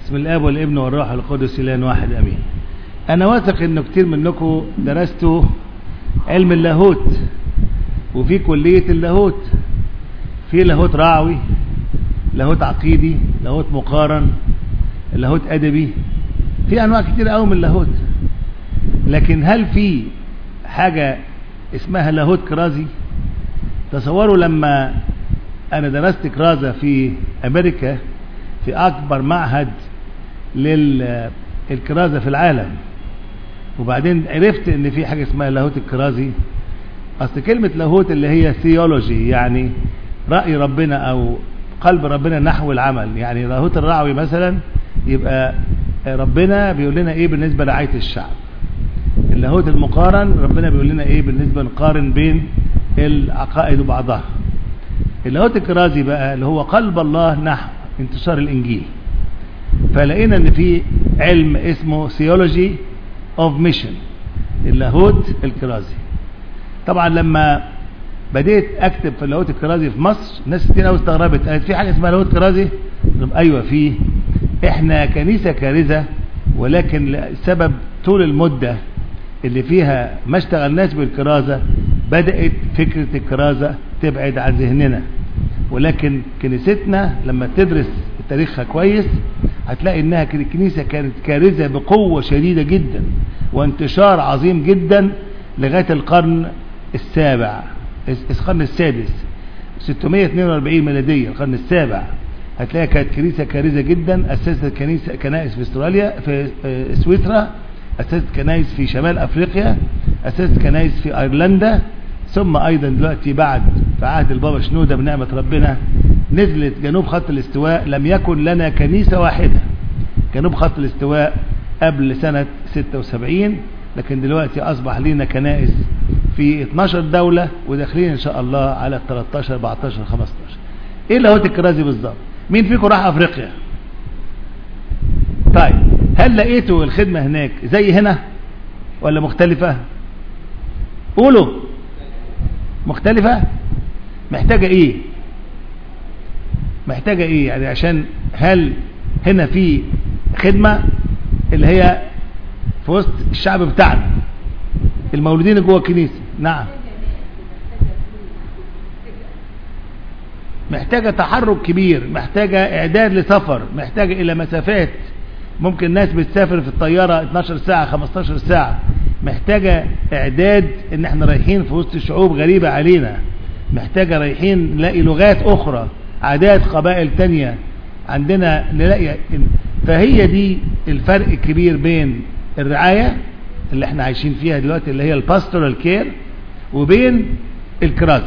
بسم الاب والابن والروح القدس الان واحد امين انا واثق ان كتير منكم درستوا علم اللاهوت وفي كلية اللاهوت في لاهوت رعوي لاهوت عقيدي لاهوت مقارن لاهوت ادبي في انواع كتير قوي من اللاهوت لكن هل في حاجة اسمها لاهوت كرازي تصوروا لما انا درست كرازة في امريكا في اكبر معهد للكرازة في العالم وبعدين عرفت ان في حاجة اسمها لاهوت الكرازي اصل كلمة لاهوت اللي هي ثيولوجي يعني رأي ربنا او قلب ربنا نحو العمل يعني لاهوت الرعوي مثلا يبقى ربنا بيقول لنا ايه بالنسبة لرعاية الشعب اللاهوت المقارن ربنا بيقول لنا ايه بالنسبة نقارن بين العقائد وبعضها اللاهوت الكرازي بقى اللي هو قلب الله نحو انتشار الانجيل فلقينا ان في علم اسمه theology of mission اللاهوت الكرازي طبعا لما بديت اكتب في اللاهوت الكرازي في مصر ناس كتير قوي استغربت قالت في حاجه اسمها لاهوت كرازي ايوه في احنا كنيسه كارثه ولكن لسبب طول المده اللي فيها ما اشتغلناش بالكرازه بدات فكره الكرازه تبعد عن ذهننا ولكن كنيستنا لما تدرس تاريخها كويس هتلاقي انها كنيسة كانت كارثة بقوة شديدة جدا وانتشار عظيم جدا لغاية القرن السابع القرن السادس 642 ميلادية القرن السابع هتلاقي كانت كنيسة كارثة جدا أسست كنيسة كنائس في استراليا في سويسرا أسست كنائس في شمال أفريقيا أسست كنائس في أيرلندا ثم أيضا دلوقتي بعد في عهد البابا شنودة بنعمة ربنا نزلت جنوب خط الاستواء لم يكن لنا كنيسة واحدة جنوب خط الاستواء قبل سنة 76 لكن دلوقتي أصبح لنا كنائس في 12 دولة وداخلين إن شاء الله على 13 14 15 إيه لاهوت الكرازي بالظبط مين فيكم راح أفريقيا طيب هل لقيتوا الخدمة هناك زي هنا ولا مختلفة قولوا مختلفة محتاجة ايه محتاجة ايه يعني عشان هل هنا في خدمة اللي هي في وسط الشعب بتاعنا المولودين جوه الكنيسة نعم محتاجة تحرك كبير محتاجة اعداد لسفر محتاجة الى مسافات ممكن ناس بتسافر في الطيارة 12 ساعة 15 ساعة محتاجة اعداد ان احنا رايحين في وسط شعوب غريبة علينا محتاجة رايحين نلاقي لغات اخرى عادات قبائل تانية عندنا نلاقي فهي دي الفرق الكبير بين الرعاية اللي احنا عايشين فيها دلوقتي اللي هي الباستورال كير وبين الكراز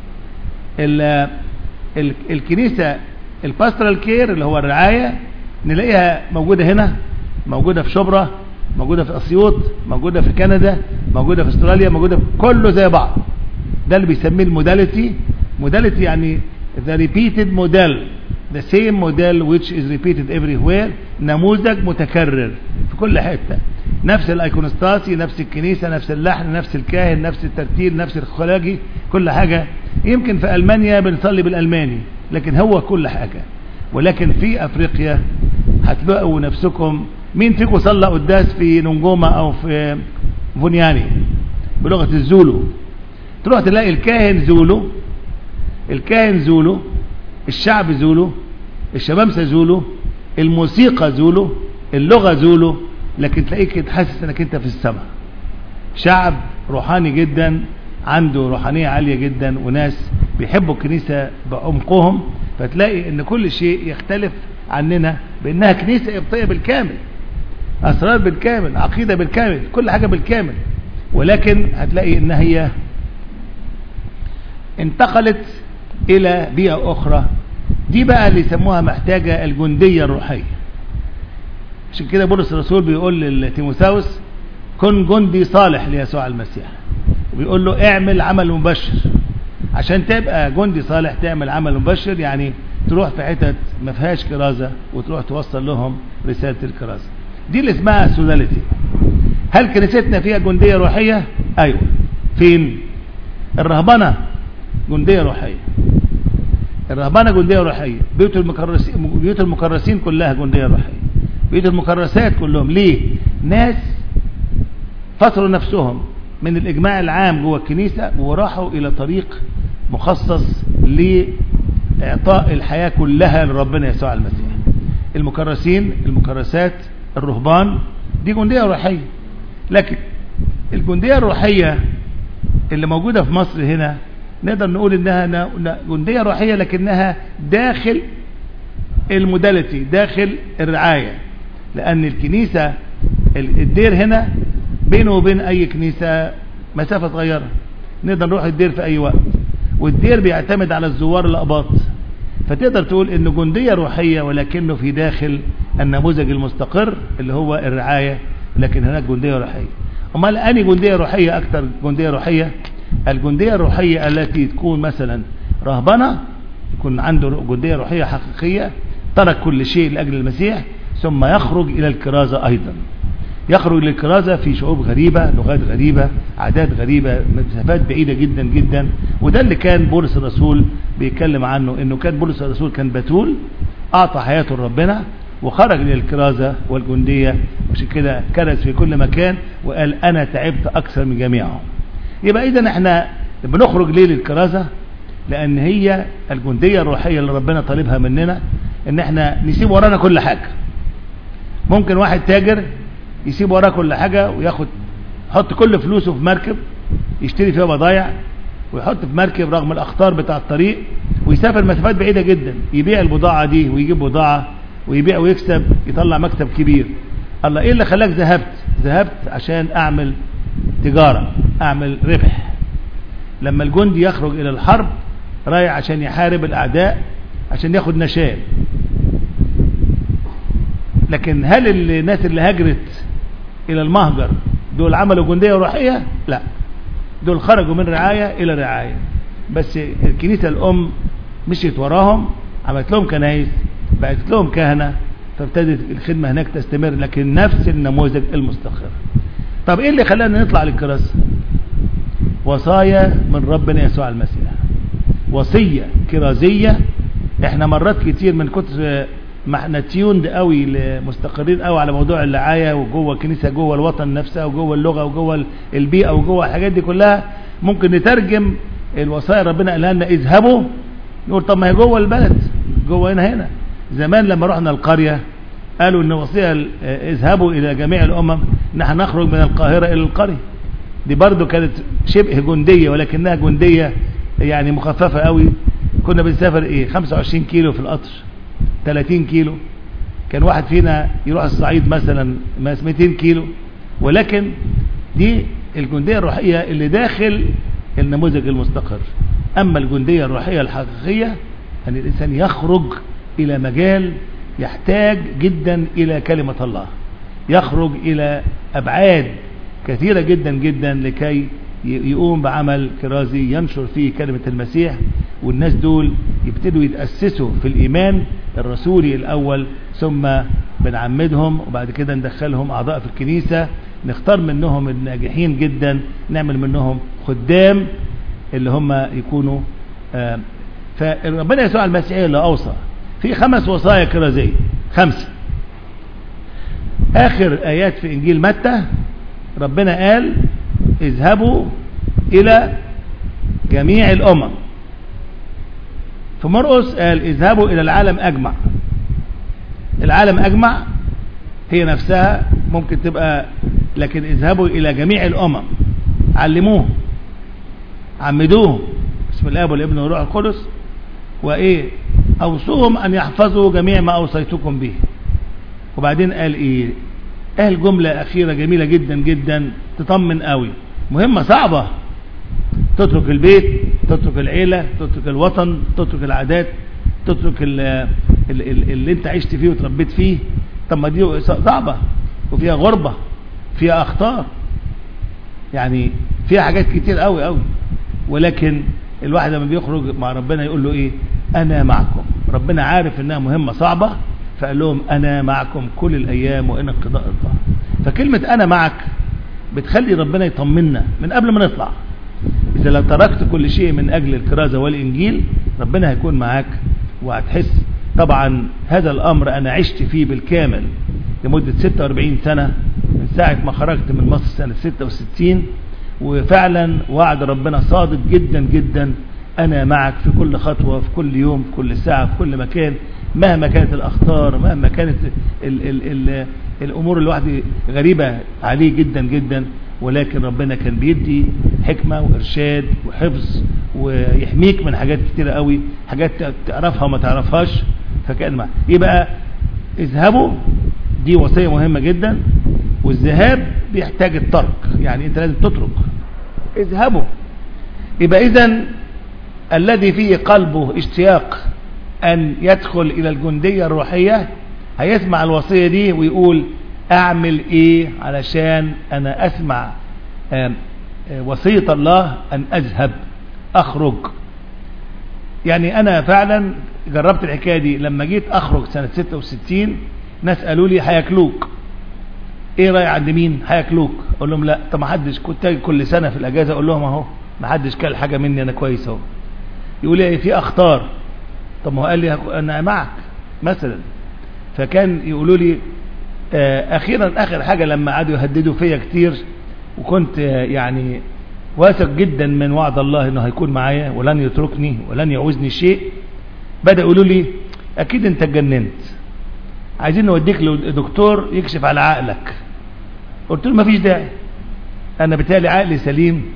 الكنيسة الباستورال كير اللي هو الرعاية نلاقيها موجودة هنا موجودة في شبرا موجودة في أسيوط موجودة في كندا موجودة في استراليا موجودة في كله زي بعض ده اللي بيسميه الموداليتي موداليتي يعني the repeated model the same model which is repeated everywhere نموذج متكرر في كل حتة نفس الايكونستاسي نفس الكنيسة نفس اللحن نفس الكاهن نفس الترتيل نفس الخلاجي كل حاجة يمكن في ألمانيا بنصلي بالألماني لكن هو كل حاجة ولكن في أفريقيا هتلاقوا نفسكم مين فيكم صلى قداس في نونجوما او في فونياني بلغة الزولو تروح تلاقي الكاهن زولو الكاهن زولو الشعب زولو الشمامسة زولو الموسيقى زولو اللغة زولو لكن تلاقيك حاسس انك انت في السماء شعب روحاني جدا عنده روحانية عالية جدا وناس بيحبوا الكنيسة بعمقهم فتلاقي ان كل شيء يختلف عننا بانها كنيسة ابطية بالكامل اسرار بالكامل عقيدة بالكامل كل حاجة بالكامل ولكن هتلاقي ان هي انتقلت الى بيئة اخرى دي بقى اللي يسموها محتاجة الجندية الروحية عشان كده بولس الرسول بيقول لتيموثاوس كن جندي صالح ليسوع المسيح وبيقول له اعمل عمل مبشر عشان تبقى جندي صالح تعمل عمل مبشر يعني تروح في حتت ما فيهاش كرازة وتروح توصل لهم رسالة الكرازة دي اللي اسمها سوداليتي هل كنيستنا فيها جندية روحية ايوه فين الرهبنة جندية روحية الرهبنة جندية روحية بيوت المكرسين بيوت المكرسين كلها جندية روحية بقية المكرسات كلهم ليه ناس فصلوا نفسهم من الإجماع العام جوه الكنيسة وراحوا إلى طريق مخصص لإعطاء الحياة كلها لربنا يسوع المسيح المكرسين المكرسات الرهبان دي جندية روحية لكن الجندية الروحية اللي موجودة في مصر هنا نقدر نقول انها جندية روحية لكنها داخل الموداليتي داخل الرعاية لان الكنيسة الدير هنا بينه وبين اي كنيسة مسافة صغيرة نقدر نروح الدير في اي وقت والدير بيعتمد على الزوار الأقباط فتقدر تقول انه جندية روحية ولكنه في داخل النموذج المستقر اللي هو الرعاية لكن هناك جندية روحية امال اني جندية روحية اكتر جندية روحية الجندية الروحية التي تكون مثلا رهبنة يكون عنده جندية روحية حقيقية ترك كل شيء لأجل المسيح ثم يخرج إلى الكرازة أيضا يخرج للكرازة في شعوب غريبة لغات غريبة عادات غريبة مسافات بعيدة جدا جدا وده اللي كان بولس الرسول بيتكلم عنه انه كان بولس الرسول كان بتول اعطى حياته لربنا وخرج للكرازة والجندية عشان كده كرز في كل مكان وقال انا تعبت اكثر من جميعهم يبقى اذا احنا بنخرج ليه للكرازة لان هي الجندية الروحية اللي ربنا طالبها مننا ان احنا نسيب ورانا كل حاجة ممكن واحد تاجر يسيب وراه كل حاجة وياخد يحط كل فلوسه في مركب يشتري فيها بضايع ويحط في مركب رغم الاخطار بتاع الطريق ويسافر مسافات بعيدة جدا يبيع البضاعة دي ويجيب بضاعة ويبيع ويكسب يطلع مكسب كبير الله ايه اللي خلاك ذهبت ذهبت عشان اعمل تجارة اعمل ربح لما الجندي يخرج الى الحرب رايح عشان يحارب الاعداء عشان ياخد نشال لكن هل الناس اللي هاجرت الى المهجر دول عملوا جندية روحية لا دول خرجوا من رعاية الى رعاية بس الكنيسة الام مشيت وراهم عملت لهم كنايس بقت لهم كهنة فابتدت الخدمة هناك تستمر لكن نفس النموذج المستقر طب ايه اللي خلانا نطلع للكراسة وصايا من ربنا يسوع المسيح وصية كرازية احنا مرات كتير من كتر ما احنا تيوند قوي مستقرين قوي على موضوع الرعايه وجوه الكنيسه جوه الوطن نفسها وجوه اللغه وجوه البيئه وجوه الحاجات دي كلها ممكن نترجم الوصايا ربنا قالها لنا اذهبوا نقول طب ما هي جوه البلد جوه هنا هنا زمان لما رحنا القريه قالوا ان وصيه اذهبوا الى جميع الامم نحن نخرج من القاهره الى القريه دي برضو كانت شبه جنديه ولكنها جنديه يعني مخففه قوي كنا بنسافر ايه 25 كيلو في القطر 30 كيلو كان واحد فينا يروح الصعيد مثلا 200 كيلو ولكن دي الجندية الروحية اللي داخل النموذج المستقر أما الجندية الروحية الحقيقية أن الإنسان يخرج إلى مجال يحتاج جدا إلى كلمة الله يخرج إلى أبعاد كثيرة جدا جدا لكي يقوم بعمل كرازي ينشر فيه كلمة المسيح والناس دول يبتدوا يتأسسوا في الإيمان الرسولي الأول ثم بنعمدهم وبعد كده ندخلهم أعضاء في الكنيسة نختار منهم الناجحين جدا نعمل منهم خدام اللي هم يكونوا آه فربنا يسوع المسيح اللي أوصى في خمس وصايا كرازية خمسة آخر آيات في إنجيل متى ربنا قال اذهبوا إلى جميع الأمم في مرقس قال اذهبوا إلى العالم أجمع العالم أجمع هي نفسها ممكن تبقى لكن اذهبوا إلى جميع الأمم علموهم عمدوهم بسم الله والابن والروح القدس وإيه أوصوهم أن يحفظوا جميع ما أوصيتكم به وبعدين قال إيه قال جملة أخيرة جميلة جدا جدا تطمن قوي مهمة صعبة تترك البيت تترك العيلة تترك الوطن تترك العادات تترك اللي, اللي انت عشت فيه وتربيت فيه طب ما دي صعبة وفيها غربة فيها اخطار يعني فيها حاجات كتير قوي قوي ولكن الواحد لما بيخرج مع ربنا يقول له ايه انا معكم ربنا عارف انها مهمة صعبة فقال لهم انا معكم كل الايام وان انقضاء الظهر فكلمة انا معك بتخلي ربنا يطمنا من قبل ما نطلع إذا لو تركت كل شيء من أجل الكرازة والإنجيل ربنا هيكون معاك وهتحس طبعا هذا الأمر أنا عشت فيه بالكامل لمدة 46 سنة من ساعة ما خرجت من مصر سنة 66 وفعلا وعد ربنا صادق جدا جدا أنا معك في كل خطوة في كل يوم في كل ساعة في كل مكان مهما كانت الأخطار مهما كانت ال ال ال الأمور الواحد غريبة عليه جدا جدا ولكن ربنا كان بيدي حكمة وإرشاد وحفظ ويحميك من حاجات كتيرة قوي حاجات تعرفها وما تعرفهاش فكان معك يبقى اذهبوا دي وصية مهمة جدا والذهاب بيحتاج الترك يعني انت لازم تترك اذهبوا يبقى اذا الذي فيه قلبه اشتياق ان يدخل الى الجندية الروحية هيسمع الوصية دي ويقول اعمل ايه علشان انا اسمع وصية الله ان اذهب اخرج يعني انا فعلا جربت الحكاية دي لما جيت اخرج سنة 66 ناس قالوا لي هياكلوك ايه رايك عند مين هياكلوك اقول لهم لا طب ما حدش كنت اجي كل سنه في الاجازه اقول لهم اهو ما حدش كل حاجه مني انا كويس اهو يقول لي في اخطار طب ما هو قال لي انا معك مثلا فكان يقولوا لي آه اخيرا اخر حاجه لما قعدوا يهددوا فيا كتير وكنت آه يعني واثق جدا من وعد الله انه هيكون معايا ولن يتركني ولن يعوزني شيء بدا يقولوا لي اكيد انت اتجننت عايزين نوديك لدكتور يكشف على عقلك قلت له مفيش داعي انا بتالي عقلي سليم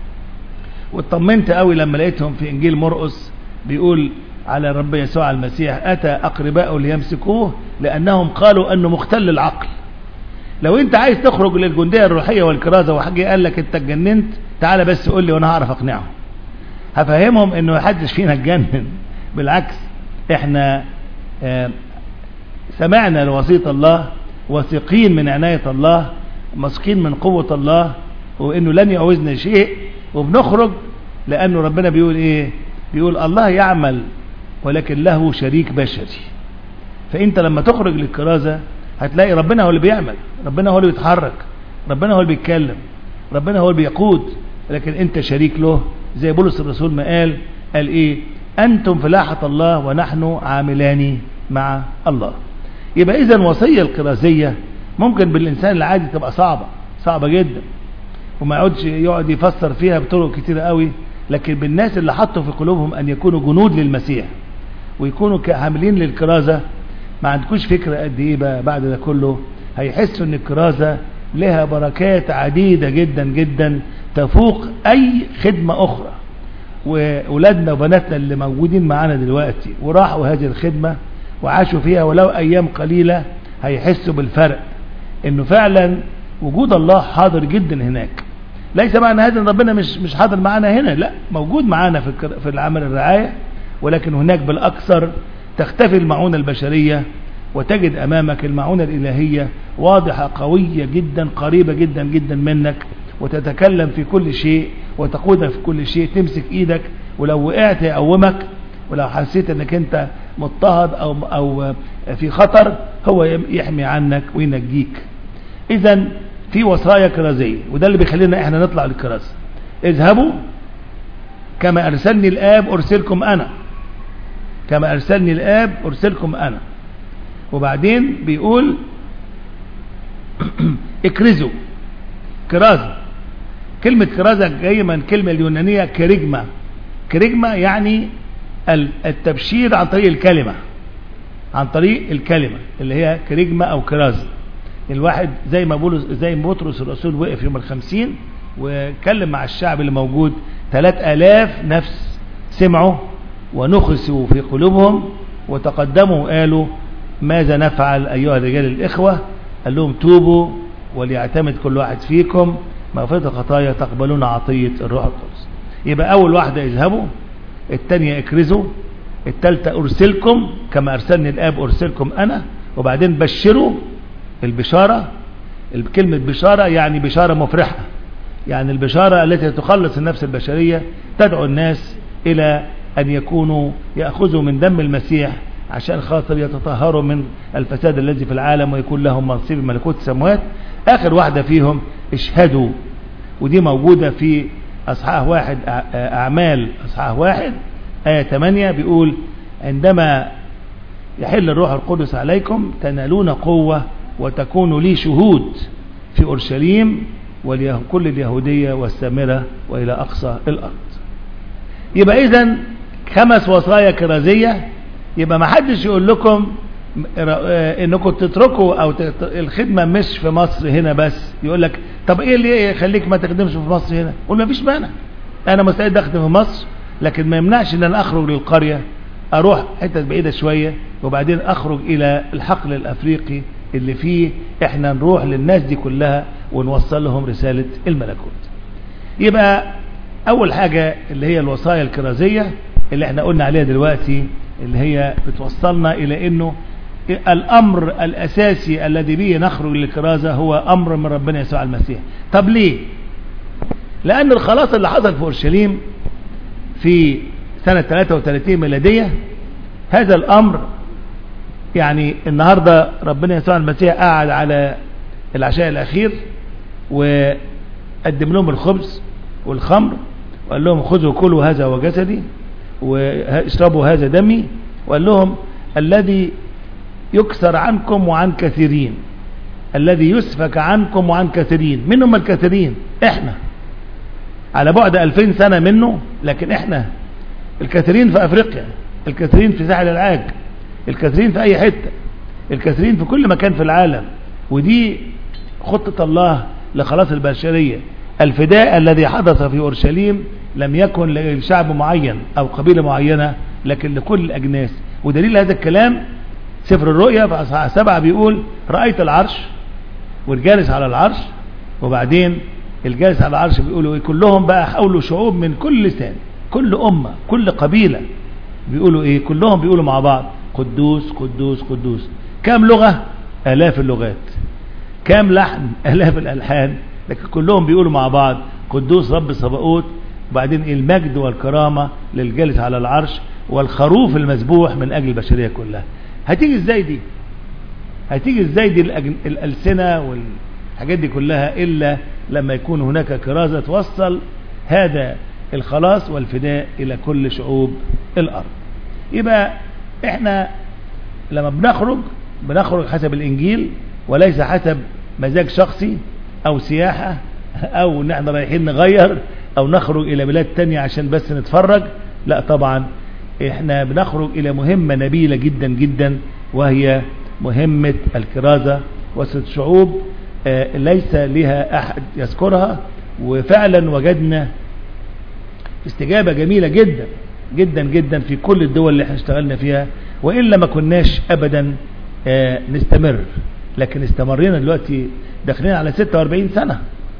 واطمنت قوي لما لقيتهم في انجيل مرقس بيقول على رب يسوع المسيح اتى اقرباءه ليمسكوه لانهم قالوا انه مختل العقل لو انت عايز تخرج للجنديه الروحيه والكرازه وحاجه قال لك انت اتجننت تعالى بس قول لي وانا هعرف اقنعهم هفهمهم انه محدش فينا اتجنن بالعكس احنا آه سمعنا لوصية الله واثقين من عناية الله مسكين من قوة الله وانه لن يعوزنا شيء وبنخرج لانه ربنا بيقول ايه بيقول الله يعمل ولكن له شريك بشري فانت لما تخرج للكرازة هتلاقي ربنا هو اللي بيعمل ربنا هو اللي بيتحرك ربنا هو اللي بيتكلم ربنا هو اللي بيقود لكن انت شريك له زي بولس الرسول ما قال قال ايه انتم فلاحة الله ونحن عاملان مع الله يبقى اذا وصية الكرازية ممكن بالانسان العادي تبقى صعبة صعبة جدا وما يقعدش يقعد يفسر فيها بطرق كتيرة قوي لكن بالناس اللي حطوا في قلوبهم ان يكونوا جنود للمسيح ويكونوا عاملين للكرازة ما عندكوش فكرة قد ايه بقى بعد ده كله هيحسوا ان الكرازة لها بركات عديدة جدا جدا تفوق اي خدمة اخرى واولادنا وبناتنا اللي موجودين معانا دلوقتي وراحوا هذه الخدمة وعاشوا فيها ولو ايام قليلة هيحسوا بالفرق انه فعلا وجود الله حاضر جدا هناك ليس معنى هذا ان ربنا مش مش حاضر معانا هنا لا موجود معانا في في العمل الرعاية ولكن هناك بالاكثر تختفي المعونة البشرية وتجد امامك المعونة الالهية واضحة قوية جدا قريبة جدا جدا منك وتتكلم في كل شيء وتقودك في كل شيء تمسك ايدك ولو وقعت يقومك ولو حسيت انك انت مضطهد او او في خطر هو يحمي عنك وينجيك اذا في وصايا كرازيه وده اللي بيخلينا احنا نطلع للكرازه اذهبوا كما ارسلني الاب ارسلكم انا كما ارسلني الاب ارسلكم انا وبعدين بيقول اكرزوا كرازه كلمة كرازة جاية من كلمة اليونانية كريجما كريجما يعني التبشير عن طريق الكلمة عن طريق الكلمة اللي هي كريجما او كرازة الواحد زي ما بولس زي ما بطرس الرسول وقف يوم الخمسين وكلم مع الشعب اللي موجود ثلاث آلاف نفس سمعوا ونخسوا في قلوبهم وتقدموا وقالوا ماذا نفعل أيها الرجال الإخوة قال لهم توبوا وليعتمد كل واحد فيكم مغفرة الخطايا تقبلون عطية الروح القدس يبقى أول واحدة اذهبوا الثانية اكرزوا الثالثة أرسلكم كما أرسلني الآب أرسلكم أنا وبعدين بشروا البشارة كلمة بشارة يعني بشارة مفرحة يعني البشارة التي تخلص النفس البشرية تدعو الناس إلى أن يكونوا يأخذوا من دم المسيح عشان خاطر يتطهروا من الفساد الذي في العالم ويكون لهم منصيب ملكوت السماوات آخر واحدة فيهم اشهدوا ودي موجودة في أصحاح واحد أعمال أصحاح واحد آية 8 بيقول عندما يحل الروح القدس عليكم تنالون قوة وتكونوا لي شهود في أورشليم وكل اليهودية والسامرة وإلى أقصى الأرض يبقى إذن خمس وصايا كرازية يبقى ما حدش يقول لكم انكم تتركوا او الخدمة مش في مصر هنا بس يقول لك طب ايه اللي يخليك ما تخدمش في مصر هنا قول ما فيش مانع انا مستعد اخدم في مصر لكن ما يمنعش ان انا اخرج للقرية اروح حتة بعيدة شوية وبعدين اخرج الى الحقل الافريقي اللي فيه احنا نروح للناس دي كلها ونوصل لهم رسالة الملكوت يبقى اول حاجة اللي هي الوصايا الكرازية اللي احنا قلنا عليها دلوقتي اللي هي بتوصلنا الى انه الامر الاساسي الذي به نخرج للكرازة هو امر من ربنا يسوع المسيح طب ليه لان الخلاص اللي حصل في اورشليم في سنة 33 ميلادية هذا الامر يعني النهاردة ربنا يسوع المسيح قاعد على العشاء الاخير وقدم لهم الخبز والخمر وقال لهم خذوا كلوا هذا وجسدي واشربوا هذا دمي وقال لهم الذي يكسر عنكم وعن كثيرين الذي يسفك عنكم وعن كثيرين من هم الكثيرين احنا على بعد 2000 سنة منه لكن احنا الكثيرين في افريقيا الكثيرين في ساحل العاج الكثيرين في اي حتة الكثيرين في كل مكان في العالم ودي خطة الله لخلاص البشرية الفداء الذي حدث في أورشليم لم يكن لشعب معين أو قبيلة معينة لكن لكل الأجناس ودليل هذا الكلام سفر الرؤيا في أصحاح سبعة بيقول رأيت العرش والجالس على العرش وبعدين الجالس على العرش بيقولوا إيه كلهم بقى حولوا شعوب من كل لسان كل أمة كل قبيلة بيقولوا إيه كلهم بيقولوا مع بعض قدوس قدوس قدوس كام لغة آلاف اللغات كام لحن آلاف الألحان لكن كلهم بيقولوا مع بعض قدوس رب صباؤوت وبعدين المجد والكرامة للجالس على العرش والخروف المذبوح من أجل البشرية كلها هتيجي ازاي دي هتيجي ازاي دي الأجن... الألسنة والحاجات دي كلها إلا لما يكون هناك كرازة توصل هذا الخلاص والفداء إلى كل شعوب الأرض يبقى احنا لما بنخرج بنخرج حسب الإنجيل وليس حسب مزاج شخصي او سياحة او ان احنا رايحين نغير او نخرج الى بلاد تانية عشان بس نتفرج لا طبعا احنا بنخرج الى مهمة نبيلة جدا جدا وهي مهمة الكرازة وسط شعوب آه ليس لها احد يذكرها وفعلا وجدنا استجابة جميلة جدا جدا جدا في كل الدول اللي احنا اشتغلنا فيها وإلا ما كناش ابدا آه نستمر لكن استمرينا دلوقتي داخلين على 46 سنة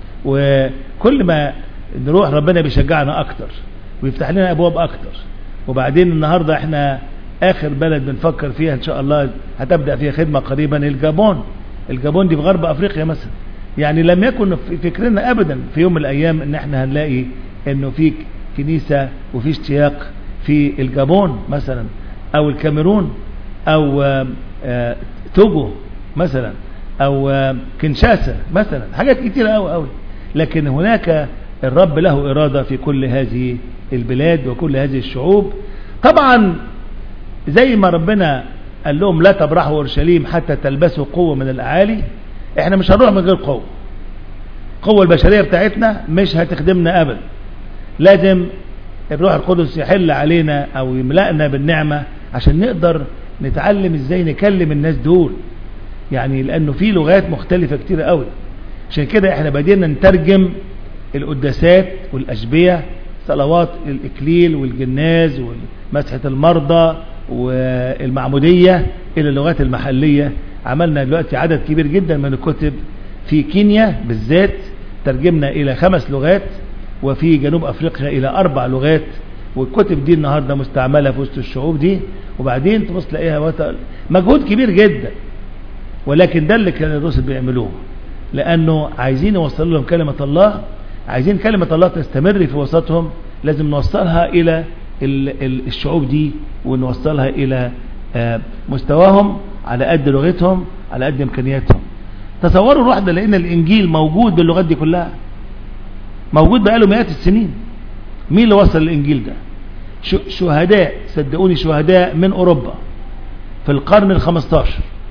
وكل ما نروح ربنا بيشجعنا اكتر ويفتح لنا ابواب اكتر وبعدين النهاردة احنا اخر بلد بنفكر فيها ان شاء الله هتبدأ فيها خدمة قريبا الجابون الجابون دي في غرب افريقيا مثلا يعني لم يكن في فكرنا ابدا في يوم من الايام ان احنا هنلاقي انه في كنيسة وفي اشتياق في الجابون مثلا او الكاميرون او توجو مثلا او كنشاسة مثلا حاجات كتيرة قوي قوي لكن هناك الرب له إرادة في كل هذه البلاد وكل هذه الشعوب طبعا زي ما ربنا قال لهم لا تبرحوا اورشليم حتى تلبسوا قوة من الأعالي احنا مش هنروح من غير قوة القوة البشرية بتاعتنا مش هتخدمنا أبدا لازم الروح القدس يحل علينا أو يملأنا بالنعمة عشان نقدر نتعلم ازاي نكلم الناس دول يعني لأنه في لغات مختلفة كتير قوي عشان كده احنا بدينا نترجم القداسات والأشبية صلوات الإكليل والجناز ومسحة المرضى والمعمودية إلى اللغات المحلية عملنا دلوقتي عدد كبير جدا من الكتب في كينيا بالذات ترجمنا إلى خمس لغات وفي جنوب أفريقيا إلى أربع لغات والكتب دي النهاردة مستعملة في وسط الشعوب دي وبعدين تبص تلاقيها وت... مجهود كبير جدا ولكن ده اللي كان الرسل بيعملوه لأنه عايزين يوصلوا لهم كلمة الله عايزين كلمة الله تستمر في وسطهم لازم نوصلها إلى الشعوب دي ونوصلها إلى مستواهم على قد لغتهم على قد إمكانياتهم تصوروا الواحدة لأن الإنجيل موجود باللغات دي كلها موجود بقاله مئات السنين مين اللي وصل الإنجيل ده شهداء صدقوني شهداء من أوروبا في القرن الخمستاشر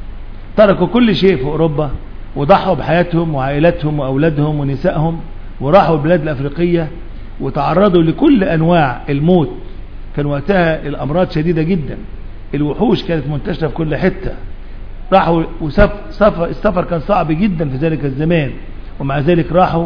تركوا كل شيء في أوروبا وضحوا بحياتهم وعائلاتهم وأولادهم ونسائهم وراحوا البلاد الأفريقية وتعرضوا لكل أنواع الموت كان وقتها الأمراض شديدة جدا الوحوش كانت منتشرة في كل حتة راحوا وسف سفر السفر كان صعب جدا في ذلك الزمان ومع ذلك راحوا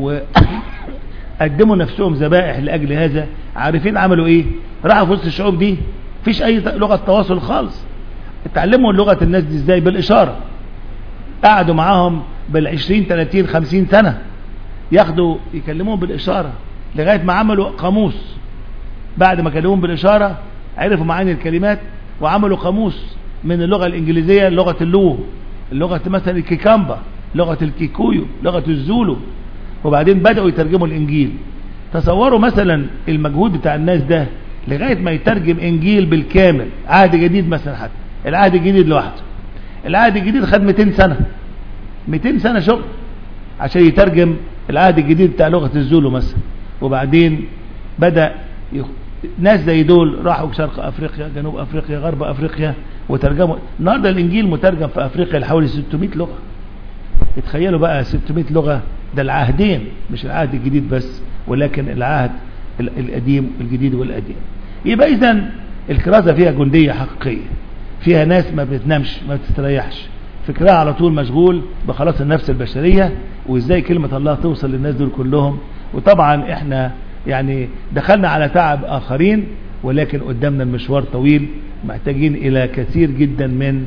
وقدموا نفسهم ذبائح لأجل هذا عارفين عملوا ايه راحوا في وسط الشعوب دي مفيش اي لغة تواصل خالص اتعلموا لغة الناس دي ازاي بالاشارة قعدوا معاهم بالعشرين 30 50 سنة ياخدوا يكلموهم بالاشارة لغاية ما عملوا قاموس بعد ما كلموهم بالاشارة عرفوا معاني الكلمات وعملوا قاموس من اللغة الانجليزية لغة اللو لغة مثلا الكيكامبا لغة الكيكويو لغة الزولو وبعدين بدأوا يترجموا الانجيل تصوروا مثلا المجهود بتاع الناس ده لغاية ما يترجم انجيل بالكامل عهد جديد مثلا حتى العهد الجديد لوحده العهد الجديد خد 200 سنة 200 سنة شغل عشان يترجم العهد الجديد بتاع لغة الزولو مثلا وبعدين بدأ يخ... ناس زي دول راحوا شرق افريقيا جنوب افريقيا غرب افريقيا وترجموا النهارده الانجيل مترجم في افريقيا لحوالي 600 لغه اتخيلوا بقى 600 لغه ده العهدين مش العهد الجديد بس ولكن العهد القديم الجديد والقديم يبقى اذا الكرازه فيها جنديه حقيقيه فيها ناس ما بتنامش ما بتستريحش فكرها على طول مشغول بخلاص النفس البشريه وازاي كلمه الله توصل للناس دول كلهم وطبعا احنا يعني دخلنا على تعب آخرين ولكن قدامنا المشوار طويل محتاجين إلى كثير جدا من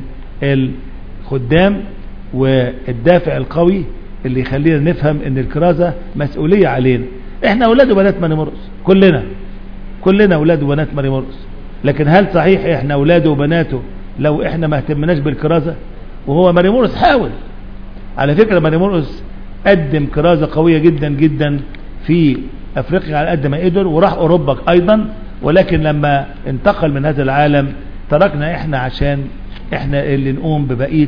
الخدام والدافع القوي اللي يخلينا نفهم ان الكرازة مسؤولية علينا احنا اولاد وبنات ماري مرقس كلنا كلنا اولاد وبنات ماري مرقس لكن هل صحيح احنا اولاده وبناته لو احنا ما اهتمناش بالكرازة وهو ماري مرقس حاول على فكرة ماري مرقس قدم كرازة قوية جدا جدا في افريقيا على قد ما قدر وراح اوروبا ايضا ولكن لما انتقل من هذا العالم تركنا احنا عشان احنا اللي نقوم ببقية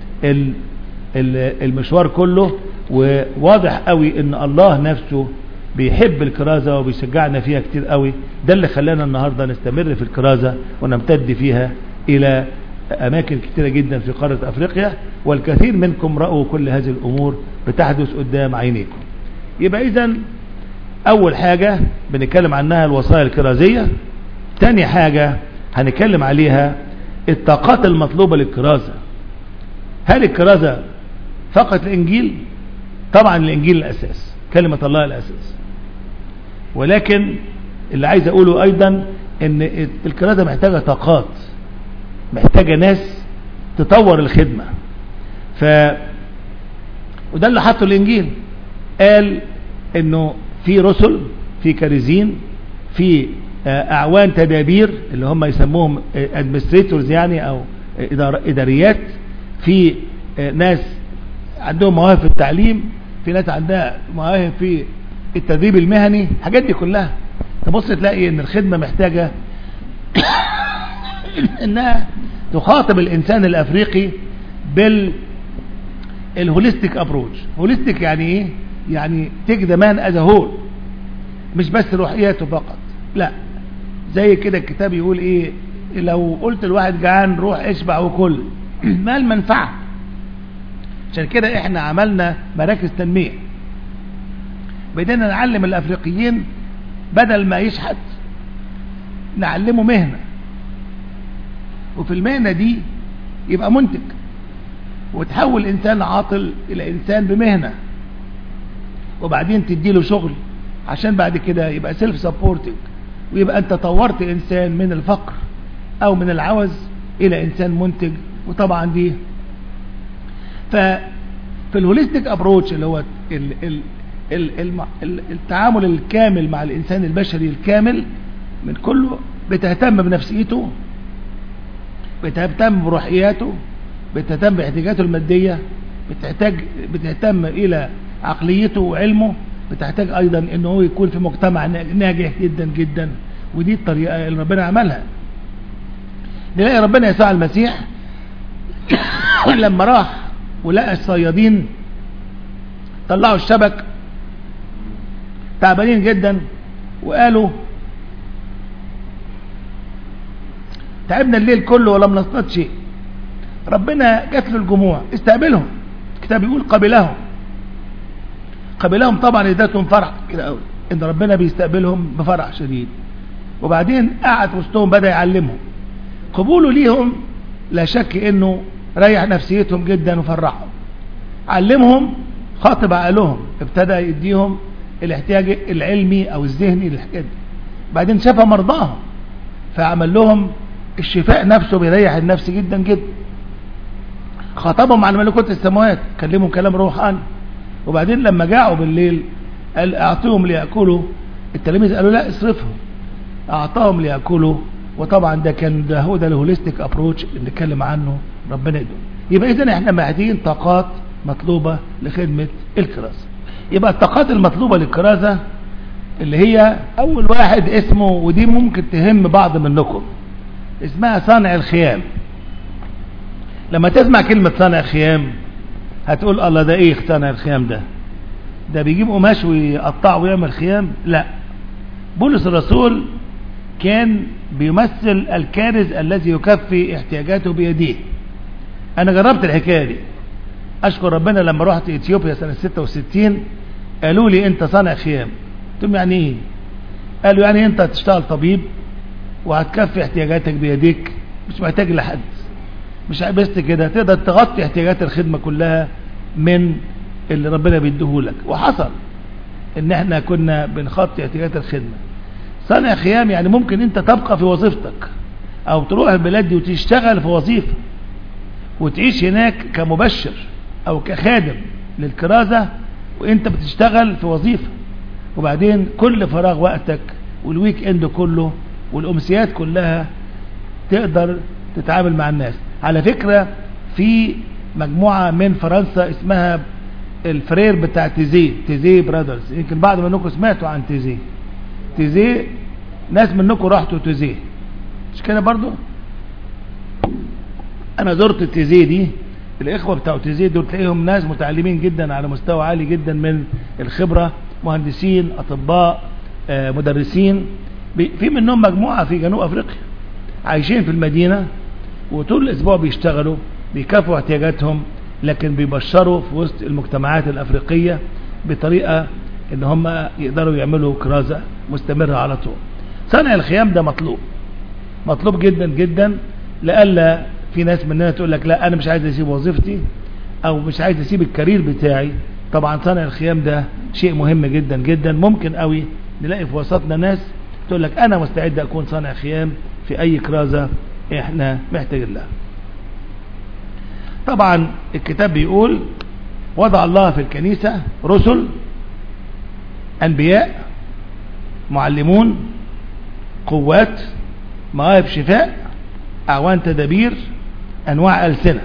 المشوار كله وواضح قوي ان الله نفسه بيحب الكرازة وبيشجعنا فيها كتير قوي ده اللي خلانا النهاردة نستمر في الكرازة ونمتد فيها الى اماكن كتيرة جدا في قارة افريقيا والكثير منكم رأوا كل هذه الامور بتحدث قدام عينيكم يبقى اذا اول حاجة بنتكلم عنها الوصايا الكرازية تاني حاجة هنتكلم عليها الطاقات المطلوبة للكرازة هل الكرازة فقط الانجيل طبعا الانجيل الاساس كلمة الله الاساس ولكن اللي عايز اقوله ايضا ان الكرازة محتاجة طاقات محتاجة ناس تطور الخدمة ف وده اللي حطه الانجيل قال انه في رسل في كارزين في اعوان تدابير اللي هم يسموهم ادمنستريتورز يعني او اداريات في ناس عندهم مواهب في التعليم في ناس عندها مواهب في التدريب المهني الحاجات دي كلها تبص تلاقي ان الخدمة محتاجة انها تخاطب الانسان الافريقي بال الهوليستيك ابروتش هوليستيك يعني ايه يعني تيك ذا مان از هول مش بس روحياته فقط لا زي كده الكتاب يقول ايه لو قلت الواحد جعان روح اشبع وكل ما المنفعة عشان كده احنا عملنا مراكز تنمية بدينا نعلم الافريقيين بدل ما يشحت نعلمه مهنة وفي المهنة دي يبقى منتج وتحول انسان عاطل الى انسان بمهنة وبعدين تديله شغل عشان بعد كده يبقى سيلف سبورتنج ويبقى انت طورت انسان من الفقر او من العوز الى انسان منتج وطبعا دي ففي الهوليستيك ابروتش اللي هو ال ال ال ال التعامل الكامل مع الانسان البشري الكامل من كله بتهتم بنفسيته بتهتم بروحياته بتهتم باحتياجاته المادية بتحتاج بتهتم الى عقليته وعلمه بتحتاج ايضا ان هو يكون في مجتمع ناجح جدا جدا ودي الطريقة اللي ربنا عملها نلاقي ربنا يسوع المسيح لما راح ولقى الصيادين طلعوا الشبك تعبانين جدا وقالوا تعبنا الليل كله ولم نصطاد شيء ربنا جات له الجموع استقبلهم الكتاب بيقول قبلهم قبلهم طبعا ادتهم فرح كده قوي ان ربنا بيستقبلهم بفرح شديد وبعدين قعد وسطهم بدا يعلمهم قبوله ليهم لا شك انه ريح نفسيتهم جدا وفرحهم علمهم خاطب عقلهم ابتدى يديهم الاحتياج العلمي او الذهني للحاجات دي بعدين شاف مرضاهم فعمل لهم الشفاء نفسه بيريح النفس جدا جدا خاطبهم عن ملكوت السماوات كلمهم كلام روحاني وبعدين لما جاعوا بالليل قال اعطيهم ليأكلوا التلاميذ قالوا لا اصرفهم اعطاهم ليأكلوا وطبعا ده كان ده هو ده الهوليستيك ابروتش اللي اتكلم عنه ربنا يدوم يبقى اذا احنا محتاجين طاقات مطلوبة لخدمة الكرازة يبقى الطاقات المطلوبة للكرازة اللي هي اول واحد اسمه ودي ممكن تهم بعض منكم اسمها صانع الخيام لما تسمع كلمة صانع خيام هتقول الله ده ايه صانع الخيام ده ده بيجيب قماش ويقطعه ويعمل خيام لا بولس الرسول كان بيمثل الكارز الذي يكفي احتياجاته بيديه انا جربت الحكايه دي اشكر ربنا لما رحت اثيوبيا سنه 66 قالوا لي انت صانع خيام قلت لهم يعني ايه قالوا يعني انت هتشتغل طبيب وهتكفي احتياجاتك بيديك مش محتاج لحد مش بس كده تقدر تغطي احتياجات الخدمه كلها من اللي ربنا بيديهولك وحصل ان احنا كنا بنغطي احتياجات الخدمه صانع خيام يعني ممكن انت تبقى في وظيفتك او تروح البلاد دي وتشتغل في وظيفه وتعيش هناك كمبشر او كخادم للكرازه وانت بتشتغل في وظيفه وبعدين كل فراغ وقتك والويك اند كله والامسيات كلها تقدر تتعامل مع الناس على فكرة في مجموعة من فرنسا اسمها الفرير بتاع تيزي تيزي برادرز يمكن بعض منكم سمعتوا عن تيزي تيزي ناس منكم راحتوا تيزي مش كده برضو انا زرت تيزي دي الاخوة بتاع تيزي دول تلاقيهم ناس متعلمين جدا على مستوى عالي جدا من الخبرة مهندسين اطباء آه مدرسين في منهم مجموعة في جنوب افريقيا عايشين في المدينة وطول الاسبوع بيشتغلوا بيكافوا احتياجاتهم لكن بيبشروا في وسط المجتمعات الافريقية بطريقة ان هم يقدروا يعملوا كرازة مستمرة على طول صنع الخيام ده مطلوب مطلوب جدا جدا لألا في ناس مننا تقول لك لا انا مش عايز اسيب وظيفتي او مش عايز اسيب الكارير بتاعي طبعا صنع الخيام ده شيء مهم جدا جدا ممكن قوي نلاقي في وسطنا ناس تقول لك انا مستعد اكون صانع خيام في اي كرازة احنا محتاجين لها طبعا الكتاب بيقول وضع الله في الكنيسة رسل انبياء معلمون قوات مواهب شفاء اعوان تدابير انواع السنة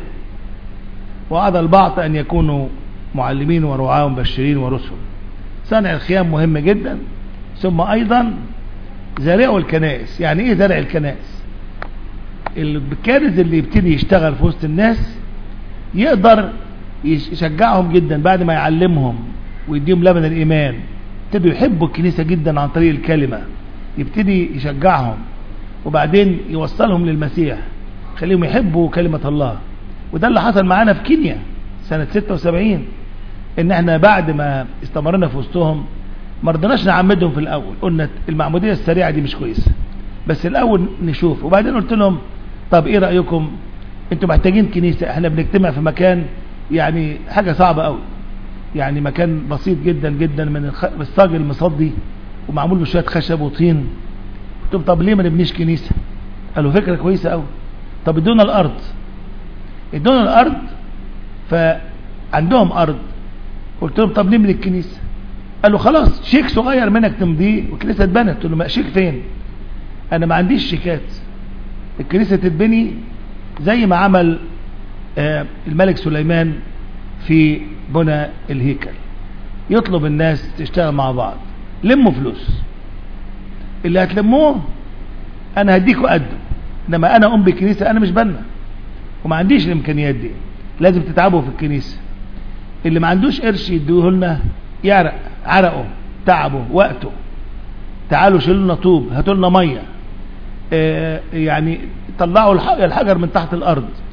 وعد البعض ان يكونوا معلمين ورعاة ومبشرين ورسل صنع الخيام مهم جدا ثم ايضا زارعوا الكنائس يعني ايه زرع الكنائس الكارز اللي يبتدي يشتغل في وسط الناس يقدر يشجعهم جدا بعد ما يعلمهم ويديهم لبن الايمان يبتدوا يحبوا الكنيسة جدا عن طريق الكلمة يبتدي يشجعهم وبعدين يوصلهم للمسيح خليهم يحبوا كلمة الله وده اللي حصل معانا في كينيا سنة 76 ان احنا بعد ما استمرنا في وسطهم ما رضناش نعمدهم في الاول قلنا المعمودية السريعة دي مش كويسة بس الاول نشوف وبعدين قلت لهم طب ايه رأيكم انتوا محتاجين كنيسة احنا بنجتمع في مكان يعني حاجة صعبة قوي يعني مكان بسيط جدا جدا من الصاج المصدي ومعمول بشوية خشب وطين قلت لهم طب ليه ما نبنيش كنيسة قالوا فكرة كويسة قوي طب ادونا الارض ادونا الارض فعندهم ارض قلت لهم طب نبني الكنيسة قالوا خلاص شيك صغير منك تمضيه والكنيسة اتبنت قلت له شيك فين انا ما عنديش شيكات الكنيسة تتبني زي ما عمل آه الملك سليمان في بنى الهيكل يطلب الناس تشتغل مع بعض لموا فلوس اللي هتلموه انا هديكوا قده انما انا ام بكنيسة انا مش بنا وما عنديش الامكانيات دي لازم تتعبوا في الكنيسة اللي ما عندوش قرش يدوه لنا يعرق عرقه تعبه وقته تعالوا شيلوا لنا طوب هاتوا لنا ميه آه يعني طلعوا الحجر من تحت الارض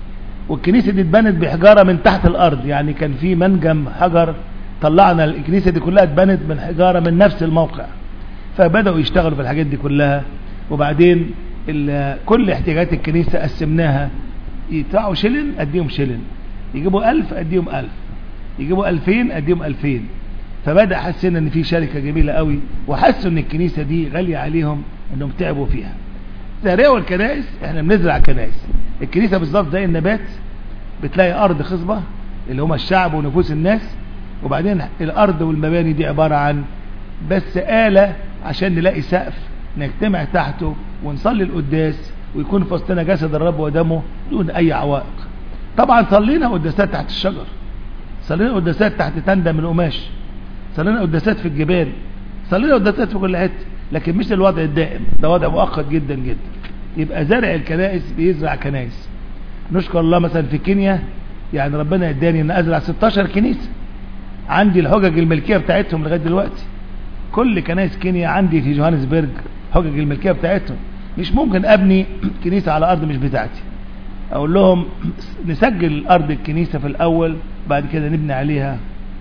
والكنيسة دي اتبنت بحجارة من تحت الأرض يعني كان في منجم حجر طلعنا الكنيسة دي كلها اتبنت من حجارة من نفس الموقع فبدأوا يشتغلوا في الحاجات دي كلها وبعدين ال- كل احتياجات الكنيسة قسمناها يدفعوا شلن اديهم شلن يجيبوا ألف اديهم ألف يجيبوا ألفين اديهم ألفين فبدأ حسنا ان في شركة جميلة قوي وحسوا ان الكنيسة دي غالية عليهم انهم تعبوا فيها زرعوا الكنائس احنا بنزرع كنائس الكنيسة بالظبط زي النبات بتلاقي ارض خصبة اللي هم الشعب ونفوس الناس وبعدين الارض والمباني دي عبارة عن بس آلة عشان نلاقي سقف نجتمع تحته ونصلي القداس ويكون في وسطنا جسد الرب ودمه دون اي عوائق طبعا صلينا قداسات تحت الشجر صلينا قداسات تحت تندة من قماش صلينا قداسات في الجبال صلينا قداسات في كل حته لكن مش الوضع الدائم ده وضع مؤقت جدا جدا يبقى زرع الكنائس بيزرع كنائس نشكر الله مثلا في كينيا يعني ربنا اداني ان ازرع 16 كنيسه عندي الحجج الملكيه بتاعتهم لغايه دلوقتي كل كنائس كينيا عندي في جوهانسبرج حجج الملكيه بتاعتهم مش ممكن ابني كنيسه على ارض مش بتاعتي اقول لهم نسجل ارض الكنيسه في الاول بعد كده نبني عليها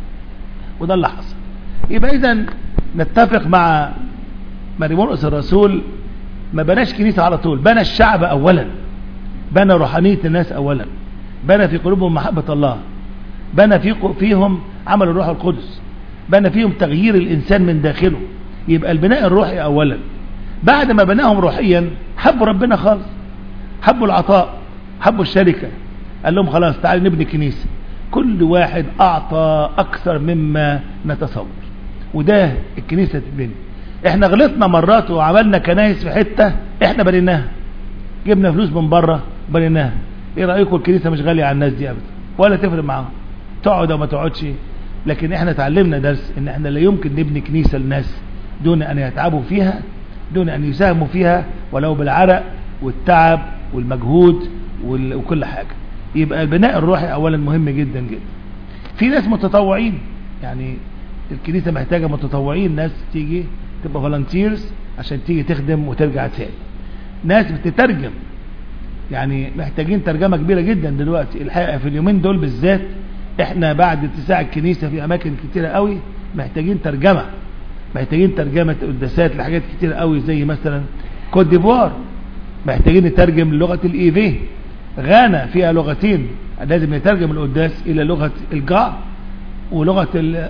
وده اللي حصل يبقى اذا نتفق مع مريمونس الرسول ما بناش كنيسه على طول بنى الشعب اولا بنى روحانيه الناس اولا بنى في قلوبهم محبه الله بنى في فيهم عمل الروح القدس بنى فيهم تغيير الانسان من داخله يبقى البناء الروحي اولا بعد ما بناهم روحيا حبوا ربنا خالص حبوا العطاء حبوا الشركه قال لهم خلاص تعالوا نبني كنيسه كل واحد اعطى اكثر مما نتصور وده الكنيسه تتبني احنا غلطنا مرات وعملنا كنايس في حته احنا بنيناها جبنا فلوس من بره بنيناها ايه رايكم الكنيسه مش غاليه على الناس دي ابدا ولا تفرق معاهم تقعد او ما تقعدش لكن احنا اتعلمنا درس ان احنا لا يمكن نبني كنيسه للناس دون ان يتعبوا فيها دون ان يساهموا فيها ولو بالعرق والتعب والمجهود وال- وكل حاجه يبقى البناء الروحي اولا مهم جدا جدا في ناس متطوعين يعني الكنيسه محتاجه متطوعين ناس تيجي تبقى فولنتيرز عشان تيجي تخدم وترجع تاني ناس بتترجم يعني محتاجين ترجمه كبيره جدا دلوقتي الحقيقه في اليومين دول بالذات احنا بعد اتساع الكنيسه في اماكن كتيره قوي محتاجين ترجمه محتاجين ترجمه قداسات لحاجات كتيره قوي زي مثلا كوت ديفوار محتاجين نترجم لغه الايفي غانا فيها لغتين لازم نترجم القداس الى لغه الجا ولغه ال-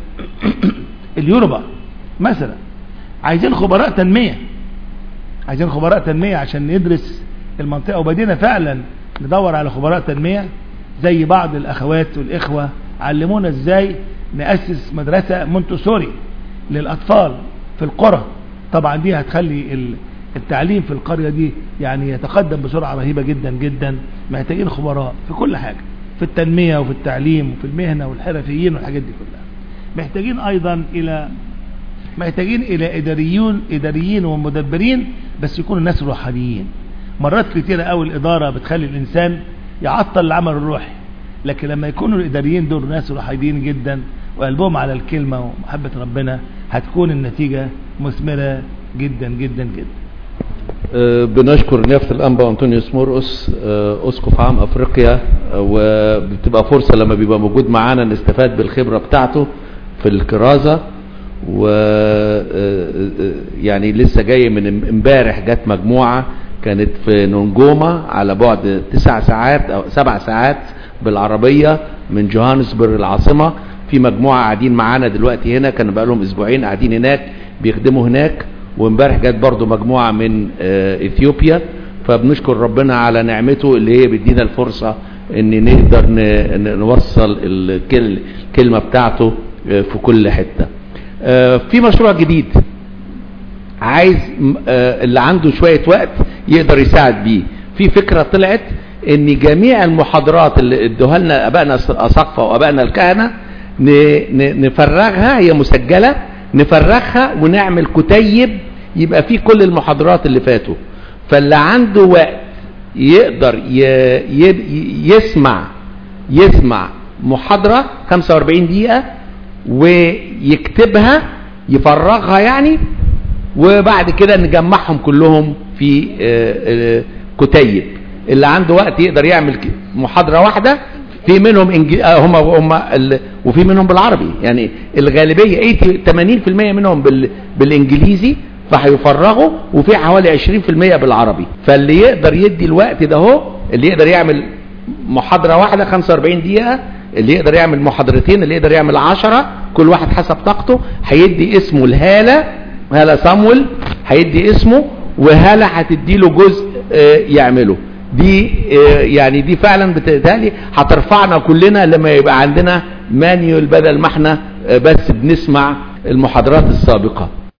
اليوروبا مثلا عايزين خبراء تنميه عايزين خبراء تنميه عشان ندرس المنطقه وبدينا فعلا ندور على خبراء تنميه زي بعض الاخوات والاخوه علمونا ازاي ناسس مدرسه مونتسوري للاطفال في القرى طبعا دي هتخلي ال- التعليم في القريه دي يعني يتقدم بسرعه رهيبه جدا جدا محتاجين خبراء في كل حاجه في التنميه وفي التعليم وفي المهنه والحرفيين والحاجات دي كلها محتاجين ايضا الى محتاجين الى اداريون اداريين ومدبرين بس يكونوا ناس روحانيين مرات كتيرة قوي الاداره بتخلي الانسان يعطل العمل الروحي لكن لما يكونوا الاداريين دول ناس روحانيين جدا وقلبهم على الكلمه ومحبه ربنا هتكون النتيجه مثمره جدا جدا جدا آه، بنشكر نيافة الأنبا أنطونيوس مرقس آه، أسقف عام أفريقيا آه، وبتبقى فرصة لما بيبقى موجود معانا نستفاد بالخبرة بتاعته في الكرازة و آه، آه، يعني لسه جاي من امبارح جت مجموعة كانت في نونجوما على بعد تسع ساعات أو سبع ساعات بالعربية من جوهانسبرغ العاصمة في مجموعة قاعدين معانا دلوقتي هنا كانوا بقالهم أسبوعين قاعدين هناك بيخدموا هناك وامبارح جت برضو مجموعة من آه، اثيوبيا فبنشكر ربنا على نعمته اللي هي بيدينا الفرصة ان نقدر ن- ن- نوصل الكل- الكلمة بتاعته آه، في كل حتة آه، في مشروع جديد عايز م- آه، اللي عنده شوية وقت يقدر يساعد بيه في فكرة طلعت ان جميع المحاضرات اللي ادوها لنا ابائنا الاساقفه وابائنا الكهنه ن- ن- نفرغها هي مسجله نفرغها ونعمل كتيب يبقى فيه كل المحاضرات اللي فاتوا فاللي عنده وقت يقدر ي... ي... يسمع يسمع محاضرة 45 دقيقة ويكتبها يفرغها يعني وبعد كده نجمعهم كلهم في آه، آه، كتيب اللي عنده وقت يقدر يعمل ك- محاضرة واحدة في منهم إنجي... آه هم هم ال... وفي منهم بالعربي يعني الغالبية 80 80% منهم بال... بالانجليزي فهيفرغوا وفي حوالي 20% بالعربي فاللي يقدر يدي الوقت ده هو اللي يقدر يعمل محاضرة واحدة 45 دقيقة اللي يقدر يعمل محاضرتين اللي يقدر يعمل عشرة كل واحد حسب طاقته هيدي اسمه الهالة هالة صامويل هيدي اسمه وهالة هتدي له جزء آه، يعمله دي آه، يعني دي فعلا بتهيألي هترفعنا كلنا لما يبقى عندنا مانيول بدل ما احنا آه، بس بنسمع المحاضرات السابقة